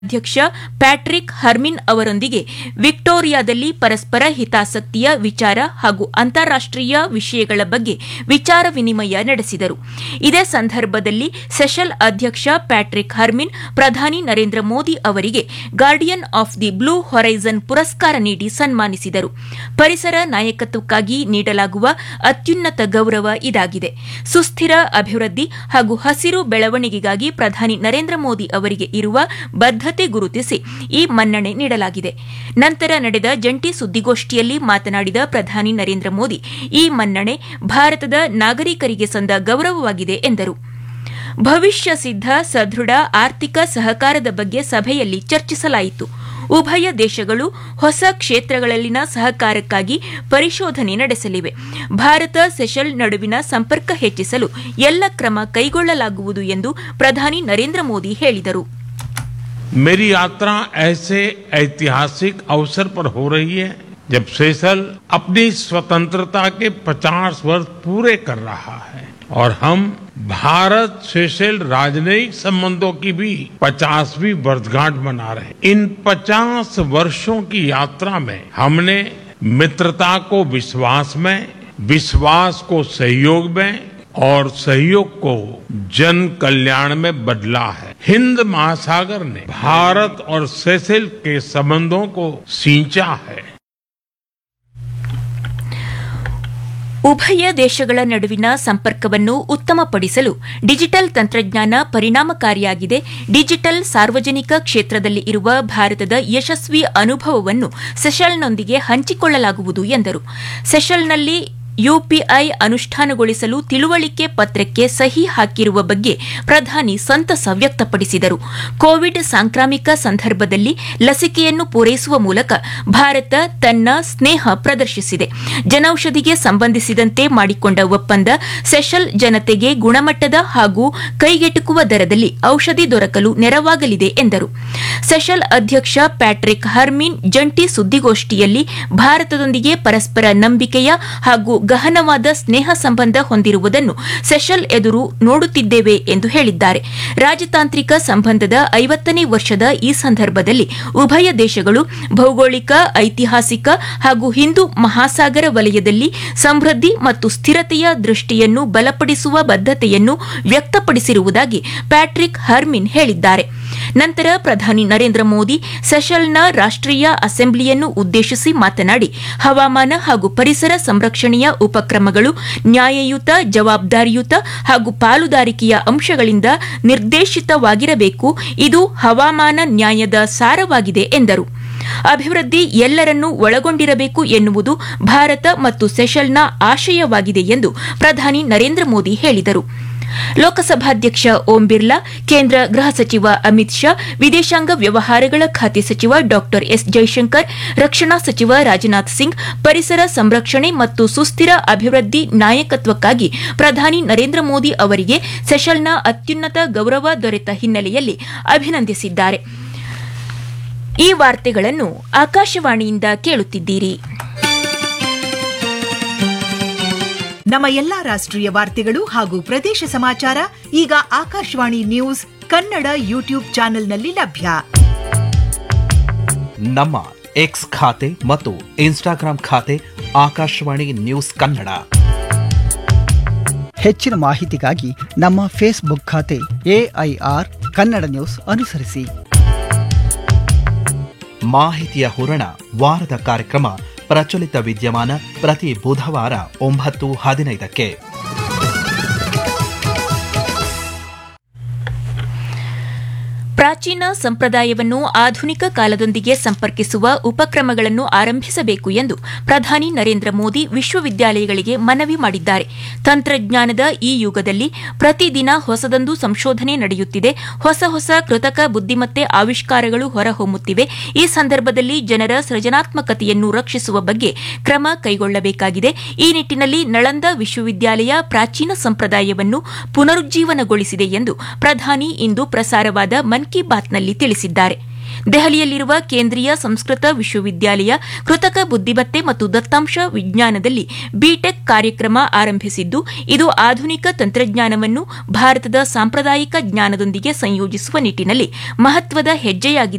ಅಧ್ಯಕ್ಷ Patrick Herminie ಅವರೊಂದಿಗೆ ವಿಕ್ಟೋರಿಯಾದಲ್ಲಿ ಪರಸ್ಪರ ಹಿತಾಸಕ್ತಿಯ ವಿಚಾರ ಹಾಗೂ ಅಂತಾರಾಷ್ಟೀಯ ವಿಷಯಗಳ ಬಗ್ಗೆ ವಿಚಾರ ವಿನಿಮಯ ನಡೆಸಿದರು ಇದೇ ಸಂದರ್ಭದಲ್ಲಿ ಸೆಷಲ್ ಅಧ್ಯಕ್ಷ ಪ್ಯಾಟ್ರಿಕ್ ಹರ್ಮಿನ್ ಪ್ರಧಾನಿ ನರೇಂದ್ರ ಮೋದಿ ಅವರಿಗೆ guardian of the blue horizon ಪುರಸ್ಕಾರ ನೀಡಿ ಸನ್ಮಾನಿಸಿದರು ಪರಿಸರ ನಾಯಕತ್ವಕ್ಕಾಗಿ ನೀಡಲಾಗುವ ಅತ್ಯುನ್ನತ ಗೌರವ ಇದಾಗಿದೆ ಸುಸ್ಥಿರ ಅಭಿವೃದ್ಧಿ ಹಾಗೂ ಹಸಿರು ಬೆಳವಣಿಗೆಗಾಗಿ ಪ್ರಧಾನಿ ನರೇಂದ್ರ ಮೋದಿ ಅವರಿಗೆ ಇರುವ ಬದ್ಧತೆ ಗುರುತಿಸಿ ಈ ಮನ್ನಣೆ ನೀಡಲಾಗಿದೆ ನಂತರ ನಡೆದ ಜಂಟಿ ಸುದ್ದಿಗೋಷ್ಠಿಯಲ್ಲಿ ಮಾತನಾಡಿದ ಪ್ರಧಾನಿ ನರೇಂದ್ರ ಮೋದಿ ಈ ಮನ್ನಣೆ ಭಾರತದ ನಾಗರಿಕರಿಗೆ ಸಂದ ಗೌರವವಾಗಿದೆ ಎಂದರು ಭವಿಷ್ಯ ಸಿದ್ಧ ಸದೃಢ ಆರ್ಥಿಕ ಸಹಕಾರದ ಬಗ್ಗೆ ಸಭೆಯಲ್ಲಿ ಚರ್ಚಿಸಲಾಯಿತು ಉಭಯ ದೇಶಗಳು ಹೊಸ ಕ್ಷೇತ್ರಗಳಲ್ಲಿನ ಸಹಕಾರಕ್ಕಾಗಿ ಪರಿಶೋಧನೆ ನಡೆಸಲಿವೆ ಭಾರತ ಸೆಷಲ್ ನಡುವಿನ ಸಂಪರ್ಕ ಹೆಚ್ಚಿಸಲು ಎಲ್ಲ ಕ್ರಮ ಕೈಗೊಳ್ಳಲಾಗುವುದು ಎಂದು ಪ್ರಧಾನಿ ನರೇಂದ್ರ ಮೋದಿ ಹೇಳಿದರು मेरी यात्रा ऐसे ऐतिहासिक अवसर पर हो रही है जब सेशल अपनी स्वतंत्रता के 50 वर्ष पूरे कर रहा है और हम भारत सेशल राजनयिक संबंधों की भी 50वीं वर्षगांठ मना रहे हैं इन 50 वर्षों की यात्रा में हमने मित्रता को विश्वास में विश्वास को सहयोग में और सहयोग को जन कल्याण में बदला है हिंद महासागर ने भारत और सेसेल के संबंधों को सींचा है ಉಭಯ ದೇಶಗಳ ನಡುವಿನ ಸಂಪರ್ಕವನ್ನು ಉತ್ತಮಪಡಿಸಲು ಡಿಜಿಟಲ್ ತಂತ್ರಜ್ಞಾನ ಪರಿಣಾಮಕಾರಿಯಾಗಿದೆ ಡಿಜಿಟಲ್ ಸಾರ್ವಜನಿಕ ಕ್ಷೇತ್ರದಲ್ಲಿ ಇರುವ ಭಾರತದ ಯಶಸ್ವಿ ಅನುಭವವನ್ನು ಸೆಷಲ್ನೊಂದಿಗೆ ಹಂಚಿಕೊಳ್ಳಲಾಗುವುದು ಎಂದರು ಸೆಷಲ್ನಲ್ಲಿ ಯುಪಿಐ ಅನುಷ್ಠಾನಗೊಳಿಸಲು ತಿಳುವಳಿಕೆ ಪತ್ರಕ್ಕೆ ಸಹಿ ಹಾಕಿರುವ ಬಗ್ಗೆ ಪ್ರಧಾನಿ ಸಂತಸ ವ್ಯಕ್ತಪಡಿಸಿದರು ಕೋವಿಡ್ ಸಾಂಕ್ರಾಮಿಕ ಸಂದರ್ಭದಲ್ಲಿ ಲಸಿಕೆಯನ್ನು ಪೂರೈಸುವ ಮೂಲಕ ಭಾರತ ತನ್ನ ಸ್ನೇಹ ಪ್ರದರ್ಶಿಸಿದೆ ಜನೌಷಧಿಗೆ ಸಂಬಂಧಿಸಿದಂತೆ ಮಾಡಿಕೊಂಡ ಒಪ್ಪಂದ ಸೆಷಲ್ ಜನತೆಗೆ ಗುಣಮಟ್ಟದ ಹಾಗೂ ಕೈಗೆಟುಕುವ ದರದಲ್ಲಿ ಔಷಧಿ ದೊರಕಲು ನೆರವಾಗಲಿದೆ ಎಂದರು ಸೆಷಲ್ ಅಧ್ಯಕ್ಷ ಪ್ಯಾಟ್ರಿಕ್ ಹರ್ಮಿನ್ ಜಂಟಿ ಸುದ್ದಿಗೋಷ್ಠಿಯಲ್ಲಿ ಭಾರತದೊಂದಿಗೆ ಪರಸ್ಪರ ನಂಬಿಕೆಯ ಹಾಗೂ ಗಹನವಾದ ಸ್ನೇಹ ಸಂಬಂಧ ಹೊಂದಿರುವುದನ್ನು ಸೆಷಲ್ ಎದುರು ನೋಡುತ್ತಿದ್ದೇವೆ ಎಂದು ಹೇಳಿದ್ದಾರೆ ರಾಜತಾಂತ್ರಿಕ ಸಂಬಂಧದ ಐವತ್ತನೇ ವರ್ಷದ ಈ ಸಂದರ್ಭದಲ್ಲಿ ಉಭಯ ದೇಶಗಳು ಭೌಗೋಳಿಕ ಐತಿಹಾಸಿಕ ಹಾಗೂ ಹಿಂದೂ ಮಹಾಸಾಗರ ವಲಯದಲ್ಲಿ ಸಮೃದ್ಧಿ ಮತ್ತು ಸ್ಥಿರತೆಯ ದೃಷ್ಟಿಯನ್ನು ಬಲಪಡಿಸುವ ಬದ್ಧತೆಯನ್ನು ವ್ಯಕ್ತಪಡಿಸಿರುವುದಾಗಿ ಪ್ಯಾಟ್ರಿಕ್ ಹರ್ಮಿನ್ ಹೇಳಿದ್ದಾರೆ ನಂತರ ಪ್ರಧಾನಿ ನರೇಂದ್ರ ಮೋದಿ ಸೆಷಲ್ನ ರಾಷ್ಟೀಯ ಅಸೆಂಬ್ಲಿಯನ್ನು ಉದ್ದೇಶಿಸಿ ಮಾತನಾಡಿ ಹವಾಮಾನ ಹಾಗೂ ಪರಿಸರ ಸಂರಕ್ಷಣೆಯ ಉಪಕ್ರಮಗಳು ನ್ಯಾಯಯುತ ಜವಾಬ್ದಾರಿಯುತ ಹಾಗೂ ಪಾಲುದಾರಿಕೆಯ ಅಂಶಗಳಿಂದ ನಿರ್ದೇಶಿತವಾಗಿರಬೇಕು ಇದು ಹವಾಮಾನ ನ್ಯಾಯದ ಸಾರವಾಗಿದೆ ಎಂದರು ಅಭಿವೃದ್ಧಿ ಎಲ್ಲರನ್ನೂ ಒಳಗೊಂಡಿರಬೇಕು ಎನ್ನುವುದು ಭಾರತ ಮತ್ತು ಸೆಷಲ್ನ ಆಶಯವಾಗಿದೆ ಎಂದು ಪ್ರಧಾನಿ ನರೇಂದ್ರ ಮೋದಿ ಹೇಳಿದರು ಲೋಕಸಭಾಧ್ಯಕ್ಷ ಓಂ ಬಿರ್ಲಾ ಕೇಂದ್ರ ಗೃಹ ಸಚಿವ ಅಮಿತ್ ಶಾ ವಿದೇಶಾಂಗ ವ್ಯವಹಾರಗಳ ಖಾತೆ ಸಚಿವ ಡಾ ಎಸ್ ಜೈಶಂಕರ್ ರಕ್ಷಣಾ ಸಚಿವ ರಾಜನಾಥ್ ಸಿಂಗ್ ಪರಿಸರ ಸಂರಕ್ಷಣೆ ಮತ್ತು ಸುಸ್ಥಿರ ಅಭಿವೃದ್ಧಿ ನಾಯಕತ್ವಕ್ಕಾಗಿ ಪ್ರಧಾನಿ ನರೇಂದ್ರ ಮೋದಿ ಅವರಿಗೆ ಸೆಷಲ್ನ ಅತ್ಯುನ್ನತ ಗೌರವ ದೊರೆತ ಹಿನ್ನೆಲೆಯಲ್ಲಿ ಅಭಿನಂದಿಸಿದ್ದಾರೆ ಈ ವಾರ್ತೆಗಳನ್ನು ಆಕಾಶವಾಣಿಯಿಂದ ಕೇಳುತ್ತಿದ್ದೀರಿ ನಮ್ಮ ಎಲ್ಲಾ ರಾಷ್ಟ್ರೀಯ ವಾರ್ತೆಗಳು ಹಾಗೂ ಪ್ರದೇಶ ಸಮಾಚಾರ ಈಗ ಆಕಾಶವಾಣಿ ನ್ಯೂಸ್ ಕನ್ನಡ ಯೂಟ್ಯೂಬ್ ಚಾನೆಲ್ನಲ್ಲಿ ಲಭ್ಯ ನಮ್ಮ ಎಕ್ಸ್ ಖಾತೆ ಮತ್ತು ಇನ್ಸ್ಟಾಗ್ರಾಂ ಖಾತೆ ಆಕಾಶವಾಣಿ ನ್ಯೂಸ್ ಕನ್ನಡ ಹೆಚ್ಚಿನ ಮಾಹಿತಿಗಾಗಿ ನಮ್ಮ ಫೇಸ್ಬುಕ್ ಖಾತೆ ಎಐಆರ್ ಕನ್ನಡ ನ್ಯೂಸ್ ಅನುಸರಿಸಿ ಮಾಹಿತಿಯ ಹೂರಣ ವಾರದ ಕಾರ್ಯಕ್ರಮ ಪ್ರಚಲಿತ ವಿದ್ಯಮಾನ ಪ್ರತಿ ಬುಧವಾರ ಒಂಬತ್ತು ಹದಿನೈದಕ್ಕೆ ಪ್ರಾಚೀನ ಸಂಪ್ರದಾಯವನ್ನು ಆಧುನಿಕ ಕಾಲದೊಂದಿಗೆ ಸಂಪರ್ಕಿಸುವ ಉಪಕ್ರಮಗಳನ್ನು ಆರಂಭಿಸಬೇಕು ಎಂದು ಪ್ರಧಾನಿ ನರೇಂದ್ರ ಮೋದಿ ವಿಶ್ವವಿದ್ಯಾಲಯಗಳಿಗೆ ಮನವಿ ಮಾಡಿದ್ದಾರೆ ತಂತ್ರಜ್ಞಾನದ ಈ ಯುಗದಲ್ಲಿ ಪ್ರತಿದಿನ ಹೊಸದೊಂದು ಸಂಶೋಧನೆ ನಡೆಯುತ್ತಿದೆ ಹೊಸ ಹೊಸ ಕೃತಕ ಬುದ್ದಿಮತ್ತೆ ಆವಿಷ್ಕಾರಗಳು ಹೊರಹೊಮ್ಮುತ್ತಿವೆ ಈ ಸಂದರ್ಭದಲ್ಲಿ ಜನರ ಸೃಜನಾತ್ಮಕತೆಯನ್ನು ರಕ್ಷಿಸುವ ಬಗ್ಗೆ ಕ್ರಮ ಕೈಗೊಳ್ಳಬೇಕಾಗಿದೆ ಈ ನಿಟ್ಟಿನಲ್ಲಿ ನಳಂದ ವಿಶ್ವವಿದ್ಯಾಲಯ ಪ್ರಾಚೀನ ಸಂಪ್ರದಾಯವನ್ನು ಪುನರುಜ್ಜೀವನಗೊಳಿಸಿದೆ ಎಂದು ಪ್ರಧಾನಿ ಇಂದು ಪ್ರಸಾರವಾದ ಮನ್ ಕಿ ಬಾತ್ನಲ್ಲಿ ತಿಳಿಸಿದ್ದಾರೆ ದೆಹಲಿಯಲ್ಲಿರುವ ಕೇಂದ್ರೀಯ ಸಂಸ್ಕೃತ ವಿಶ್ವವಿದ್ಯಾಲಯ ಕೃತಕ ಬುದ್ದಿಮತ್ತೆ ಮತ್ತು ದತ್ತಾಂಶ ವಿಜ್ಞಾನದಲ್ಲಿ ಬಿಟೆಕ್ ಕಾರ್ಯಕ್ರಮ ಆರಂಭಿಸಿದ್ದು ಇದು ಆಧುನಿಕ ತಂತ್ರಜ್ಞಾನವನ್ನು ಭಾರತದ ಸಾಂಪ್ರದಾಯಿಕ ಜ್ಞಾನದೊಂದಿಗೆ ಸಂಯೋಜಿಸುವ ನಿಟ್ಟಿನಲ್ಲಿ ಮಹತ್ವದ ಹೆಜ್ಜೆಯಾಗಿದೆ